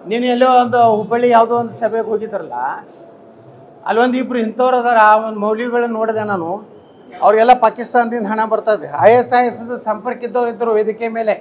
ನೀನು ಎಲ್ಲೋ ಒಂದು ಹುಬ್ಬಳ್ಳಿ ಯಾವುದೋ ಒಂದು ಸಭೆಗೆ ಹೋಗಿದ್ರಲ್ಲ ಅಲ್ಲೊಂದು ಇಬ್ರು ಇಂಥವ್ರು ಅದಾರ ಆ ಒಂದು ಮೌಲ್ಯಗಳನ್ನ ನೋಡಿದೆ ನಾನು ಅವ್ರಿಗೆಲ್ಲ ಪಾಕಿಸ್ತಾನದಿಂದ ಹಣ ಬರ್ತದೆ ಐ ಎಸ್ ಐ ಎಸ್ ಸಂಪರ್ಕ ಇದ್ದವ್ರು ಇದ್ದರು ವೇದಿಕೆ ಮೇಲೆ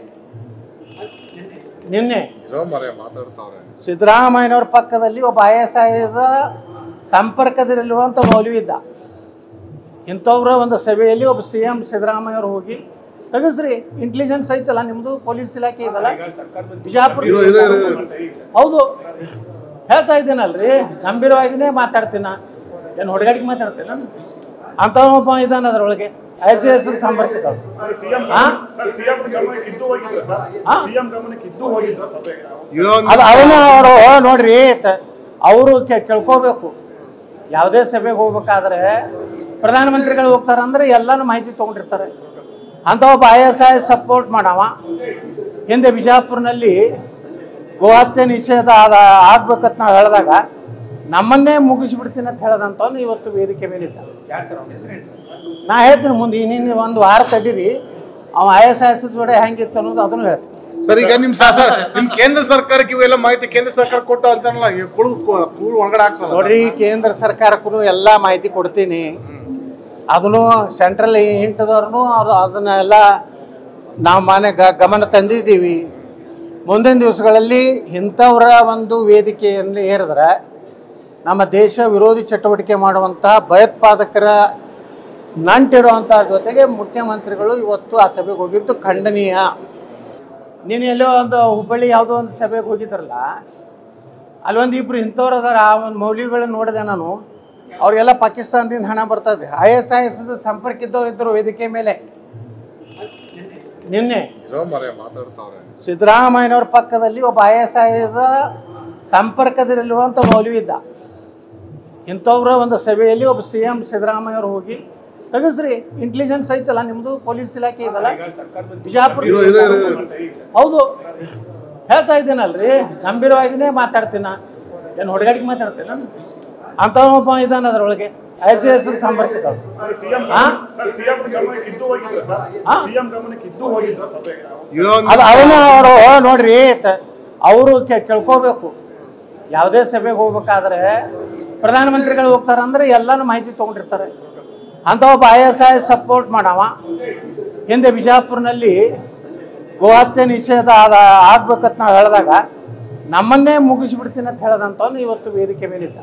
ನಿನ್ನೆ ಇರೋ ಮರೆ ಮಾತಾಡ್ತಾವ್ರೆ ಸಿದ್ದರಾಮಯ್ಯನವ್ರ ಪಕ್ಕದಲ್ಲಿ ಒಬ್ಬ ಐ ಎಸ್ ಐದ ಸಂಪರ್ಕದಲ್ಲಿರುವಂಥ ಮೌಲ್ವಿ ಇದ್ದ ಇಂಥವ್ರ ಒಂದು ಸಭೆಯಲ್ಲಿ ಒಬ್ಬ ಸಿ ಎಂ ಸಿದ್ದರಾಮಯ್ಯವ್ರು ಹೋಗಿ ತೆಗೆಸ್ರಿ ಇಂಟೆಲಿಜೆನ್ಸ್ ಐತಲ್ಲ ನಿಮ್ಮದು ಪೊಲೀಸ್ ಇಲಾಖೆ ಇದಲ್ಲ ಬಿಜಾಪುರ ಇರೋ ಇರೋ ಇರೋ ಹೌದು ಹೇಳ್ತಾ ಇದ್ದೀನಲ್ರಿ ಗಂಭೀರವಾಗಿನೇ ಮಾತಾಡ್ತೀನಿ ನಾ ಏನು ಹೊಡೆಗಾಡಿಗೆ ಮಾತಾಡ್ತೀನಿ ನಾನು ಅಂತ ಒಬ್ಬ ಇದ್ದಾನೆ ಅದರೊಳಗೆ ಐ ಸಿ ಎಸ್ ಸಂಪರ್ಕ ಇದ್ದವ್ರು. ಸಿಎಂ ಹಾ? ಸರ್ ಸಿಎಂ ಗಮನಕ್ಕೆ ಇದ್ದು ಹೋಗಿದ್ರು ಸರ್ ಹಾ? ಸಿಎಂ ಗಮನಕ್ಕೆ ಇದ್ದು ಹೋಗಿದ್ರು ಸಭೆಗೆ ಇರೋ ಅದು ಅವನ್ನ ಅವರು ನೋಡ್ರಿ ಅವರು ಕೇಳ್ಕೋಬೇಕು ಯಾವುದೇ ಸಭೆಗೆ ಹೋಗ್ಬೇಕಾದ್ರೆ ಪ್ರಧಾನಮಂತ್ರಿಗಳು ಹೋಗ್ತಾರೆ ಅಂದ್ರೆ ಎಲ್ಲಾನು ಮಾಹಿತಿ ತಗೊಂಡಿರ್ತಾರೆ ಅಂತ ಒಬ್ಬ ಐ ಎಸ್ ಐ ಸಪೋರ್ಟ್ ಮಾಡವ ಹಿಂದೆ ಬಿಜಾಪುರ್ನಲ್ಲಿ ಗೋಹತ್ಯೆ ನಿಷೇಧ ಆದ ಆಗ್ಬೇಕಂತ ನಾವು ಹೇಳಿದಾಗ ನಮ್ಮನ್ನೇ ಮುಗಿಸ್ಬಿಡ್ತೀನಿ ಅಂತ ಹೇಳದಂತವನು ಇವತ್ತು ವೇದಿಕೆ ಮೇಲಿದ್ದ ನಾ ಹೇಳ್ತೀನಿ ಮುಂದೆ ಇನ್ನಿನ್ನು ಒಂದು ವಾರ ತಡೀರಿ ಅವ ಐ ಎಸ್ ಐ ಎಸ್ ಜೋಡೆ ಹೆಂಗಿತ್ತು ಅನ್ನೋದು ಅದನ್ನು ಹೇಳ್ತೀನಿ ಸರ್ ಈಗ ನಿಮ್ ಸಾ- ಸರ್ ನಿಮ್ ಕೇಂದ್ರ ಸರ್ಕಾರಕ್ಕೆ ಇವೆಲ್ಲ ಮಾಹಿತಿ ಕೇಂದ್ರ ಸರ್ಕಾರ ಕೊಟ್ಟು ಅಂತಾರಲ್ಲ ಈಗ ಕುಡಿದು ಕೂರು ಒಳಗಡೆ ಹಾಕ್ಸಲ್ಲ ನೋಡ್ರಿ ಕೇಂದ್ರ ಸರ್ಕಾರಕ್ಕೂ ಎಲ್ಲ ಮಾಹಿತಿ ಕೊಡ್ತೀನಿ ಅದನ್ನು ಸೆಂಟ್ರಲ್ ಇಂಟದವ್ರು ಅದು ಅದನ್ನೆಲ್ಲ ನಾವು ಮನೆ ಗ ಗಮನ ತಂದಿದ್ದೀವಿ ಮುಂದಿನ ದಿವಸಗಳಲ್ಲಿ ಇಂಥವರ ಒಂದು ವೇದಿಕೆಯಲ್ಲಿ ಏರಿದ್ರೆ ನಮ್ಮ ದೇಶ ವಿರೋಧಿ ಚಟುವಟಿಕೆ ಮಾಡುವಂಥ ಭಯೋತ್ಪಾದಕರ ನಂಟಿರುವಂಥ ಜೊತೆಗೆ ಮುಖ್ಯಮಂತ್ರಿಗಳು ಇವತ್ತು ಆ ಸಭೆಗೆ ಹೋಗಿದ್ದು ಖಂಡನೀಯ ನೀನು ಎಲ್ಲೋ ಒಂದು ಹುಬ್ಬಳ್ಳಿ ಯಾವುದೋ ಒಂದು ಸಭೆಗೆ ಹೋಗಿದ್ರಲ್ಲ ಅಲ್ಲೊಂದು ಇಬ್ರು ಇಂಥವ್ರು ಅದಾರ ಆ ಒಂದು ಮೌಲ್ಯಗಳನ್ನ ನೋಡಿದೆ ನಾನು ಅವ್ರಿಗೆಲ್ಲ ಪಾಕಿಸ್ತಾನದಿಂದ ಹಣ ಬರ್ತದೆ ಐ ಎಸ್ ಐ ಎಸ್ ಸಂಪರ್ಕ ಇದ್ದವ್ರು ಇದ್ದರು ವೇದಿಕೆ ಮೇಲೆ ನಿನ್ನೆ ಇರೋ ಮರೆ ಮಾತಾಡ್ತಾವ್ರೆ ಸಿದ್ದರಾಮಯ್ಯನವ್ರ ಪಕ್ಕದಲ್ಲಿ ಒಬ್ಬ ಐ ಎಸ್ ಐದ ಸಂಪರ್ಕದಲ್ಲಿರುವಂಥ ಮೌಲ್ವಿ ಇದ್ದ ಇಂಥವ್ರ ಒಂದು ಸಭೆಯಲ್ಲಿ ಒಬ್ಬ ಸಿ ಎಂ ಸಿದ್ದರಾಮಯ್ಯವ್ರು ಹೋಗಿ ತೆಗೆಸ್ರಿ ಇಂಟೆಲಿಜೆನ್ಸ್ ಐತಲ್ಲ ನಿಮ್ಮದು ಪೊಲೀಸ್ ಇಲಾಖೆ ಇದಲ್ಲ ಬಿಜಾಪುರ ಇರೋ ಇರೋ ಇರೋ ಹೌದು ಹೇಳ್ತಾ ಇದ್ದೀನಲ್ರಿ ಗಂಭೀರವಾಗಿನೇ ಮಾತಾಡ್ತೀನಿ ನಾ ಏನು ಹೊಡೆಗಾಡಿಗೆ ಮಾತಾಡ್ತೀನಿ ನಾನು ಅಂತ ಒಬ್ಬ ಇದ್ದಾನೆ ಅದರೊಳಗೆ ಐ ಸಿ ಎಸ್ ಸಂಪರ್ಕ ಇದ್ದವ್ರು. ಸಿಎಂ ಹಾ? ಸರ್ ಸಿಎಂ ಗಮನಕ್ಕೆ ಇದ್ದು ಹೋಗಿದ್ರು ಸರ್ ಹಾ? ಸಿಎಂ ಗಮನಕ್ಕೆ ಇದ್ದು ಹೋಗಿದ್ರು ಸಭೆಗೆ ಇರೋ ಅದು ಅವನ್ನ ಅವರು ನೋಡ್ರಿ ಅವರು ಕೇಳ್ಕೋಬೇಕು ಯಾವುದೇ ಸಭೆಗೆ ಹೋಗ್ಬೇಕಾದ್ರೆ ಪ್ರಧಾನಮಂತ್ರಿಗಳು ಹೋಗ್ತಾರೆ ಅಂದ್ರೆ ಎಲ್ಲಾನು ಮಾಹಿತಿ ತಗೊಂಡಿರ್ತಾರೆ ಅಂತ ಒಬ್ಬ ಐ ಎಸ್ ಐ ಸಪೋರ್ಟ್ ಮಾಡವ ಹಿಂದೆ ಬಿಜಾಪುರ್ನಲ್ಲಿ ಗೋಹತ್ಯೆ ನಿಷೇಧ ಆದ ಆಗ್ಬೇಕಂತ ನಾವು ಹೇಳಿದಾಗ ನಮ್ಮನ್ನೇ ಮುಗಿಸ್ಬಿಡ್ತೀನಿ ಅಂತ ಹೇಳದಂತವನು ಇವತ್ತು ವೇದಿಕೆ ಮೇಲಿದ್ದ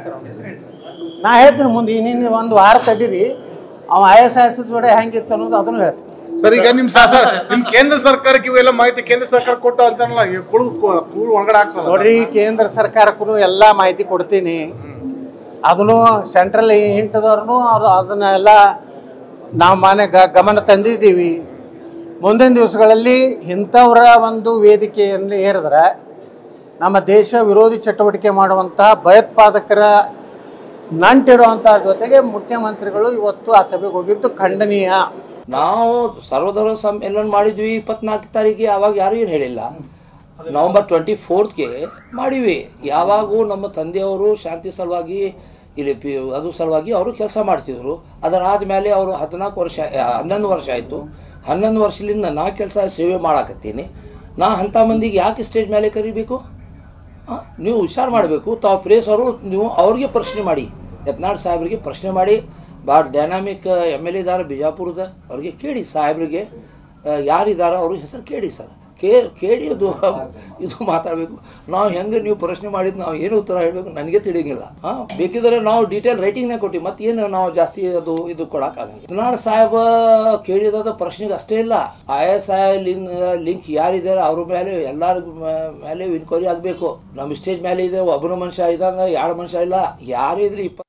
ನಾ ಹೇಳ್ತೀನಿ ಮುಂದೆ ಇನ್ನಿನ್ನು ಒಂದು ವಾರ ತಡೀರಿ ಅವ ಐ ಎಸ್ ಐ ಎಸ್ ಜೋಡೆ ಹೆಂಗಿತ್ತು ಅನ್ನೋದು ಅದನ್ನು ಹೇಳ್ತೀನಿ ಸರ್ ಈಗ ನಿಮ್ ಸಾ- ಸರ್ ನಿಮ್ ಕೇಂದ್ರ ಸರ್ಕಾರಕ್ಕೆ ಇವೆಲ್ಲ ಮಾಹಿತಿ ಕೇಂದ್ರ ಸರ್ಕಾರ ಕೊಟ್ಟು ಅಂತಾರಲ್ಲ ಈಗ ಕುಡಿದು ಕೂರು ಒಳಗಡೆ ಹಾಕ್ಸಲ್ಲ ನೋಡ್ರಿ ಕೇಂದ್ರ ಸರ್ಕಾರಕ್ಕೂ ಎಲ್ಲ ಮಾಹಿತಿ ಕೊಡ್ತೀನಿ ಅದನ್ನು ಸೆಂಟ್ರಲ್ ಇಂಟದವ್ರು ಅದು ಅದನ್ನೆಲ್ಲ ನಾವು ಮನೆ ಗ ಗಮನ ತಂದಿದ್ದೀವಿ ಮುಂದಿನ ದಿವಸಗಳಲ್ಲಿ ಇಂಥವರ ಒಂದು ವೇದಿಕೆಯಲ್ಲಿ ಏರಿದ್ರೆ ನಮ್ಮ ದೇಶ ವಿರೋಧಿ ಚಟುವಟಿಕೆ ಮಾಡುವಂಥ ಭಯೋತ್ಪಾದಕರ ನಂಟಿರುವಂಥ ಜೊತೆಗೆ ಮುಖ್ಯಮಂತ್ರಿಗಳು ಇವತ್ತು ಆ ಸಭೆಗೆ ಹೋಗಿದ್ದು ಖಂಡನೀಯ ನಾವು ಸರ್ವಧರ್ಮ ಸಮ್ಮೇಳನ ಮಾಡಿದ್ವಿ ಇಪ್ಪತ್ನಾಲ್ಕು ತಾರೀಕಿಗೆ ಅವಾಗ ಯಾರು ಏನು ಹೇಳಿಲ್ಲ ನವಂಬರ್ ಟ್ವೆಂಟಿ ಫೋರ್ತ್ಗೆ ಮಾಡಿವಿ ಯಾವಾಗೂ ನಮ್ಮ ತಂದೆಯವರು ಶಾಂತಿ ಸಲುವಾಗಿ ಇಲ್ಲಿ ಪಿ ಅದು ಸಲುವಾಗಿ ಅವರು ಕೆಲಸ ಮಾಡ್ತಿದ್ರು ಅದರಾದ ಮೇಲೆ ಅವರು ಹದಿನಾಲ್ಕು ವರ್ಷ ಆ, ಹನ್ನೊಂದು ವರ್ಷ ಆಯಿತು ಹನ್ನೊಂದು ವರ್ಷದಿಂದ ನಾ ಕೆಲಸ ಸೇವೆ ಮಾಡಾಕತ್ತೀನಿ ನಾ ಅಂಥ ಮಂದಿಗೆ ಯಾಕೆ ಸ್ಟೇಜ್ ಮೇಲೆ ಕರಿಬೇಕು ಆ, ನೀವು ಹುಷಾರು ಮಾಡಬೇಕು ತಾವು ಪ್ರೇಸ್ ಅವರು ನೀವು ಅವ್ರಿಗೆ ಪ್ರಶ್ನೆ ಮಾಡಿ ಯತ್ನಾಳ್ ಸಾಹೇಬ್ರಿಗೆ ಪ್ರಶ್ನೆ ಮಾಡಿ ಭಾಳ ಡೈನಾಮಿಕ್ ಎಮ್ ಎಲ್ ಇದ್ದಾರೆ ಬಿಜಾಪುರದ ಅವ್ರಿಗೆ ಕೇಳಿ ಸಾಹೇಬ್ರಿಗೆ ಯಾರಿದ್ದಾರೆ ಅವ್ರ ಹೆಸರು ಕೇಳಿ ಸರ್ ಕೇ ಕೇಳಿ ಅದು ಇದು ಮಾತಾಡಬೇಕು ನಾವು ಹೆಂಗೆ ನೀವು ಪ್ರಶ್ನೆ ಮಾಡಿದ್ದು ನಾವು ಏನು ಉತ್ತರ ಹೇಳಬೇಕು ನನಗೆ ತಿಳಿಯಂಗಿಲ್ಲ ಹಾಂ ಬೇಕಿದ್ರೆ ನಾವು ಡೀಟೇಲ್ ರೈಟಿಂಗ್ನೇ ಕೊಟ್ಟು ಮತ್ತೆ ಏನು ನಾವು ಜಾಸ್ತಿ ಅದು ಇದು ಕೊಡೋಕ್ಕಾಗಂಗಿಲ್ಲ ಯತ್ನಾಳ್ ಸಾಹೇಬ ಕೇಳಿದ ಪ್ರಶ್ನೆಗೆ ಅಷ್ಟೇ ಇಲ್ಲ I S I link link ಯಾರಿದ್ದಾರೆ ಅವ್ರ ಮೇಲೆ ಎಲ್ಲರ ಮೇಲೆ ಇನ್ಕ್ವೈರಿ ಆಗಬೇಕು ನಮ್ಮ ಸ್ಟೇಜ್ ಮೇಲೆ ಇದೆ ಒಬ್ಬನ ಮನುಷ್ಯ ಇದ್ದಂಗೆ ಎರಡು ಮನುಷ್ಯ ಇಲ್ಲ ಯಾರೇ ಇದ್ರೆ ಇಪ್ಪ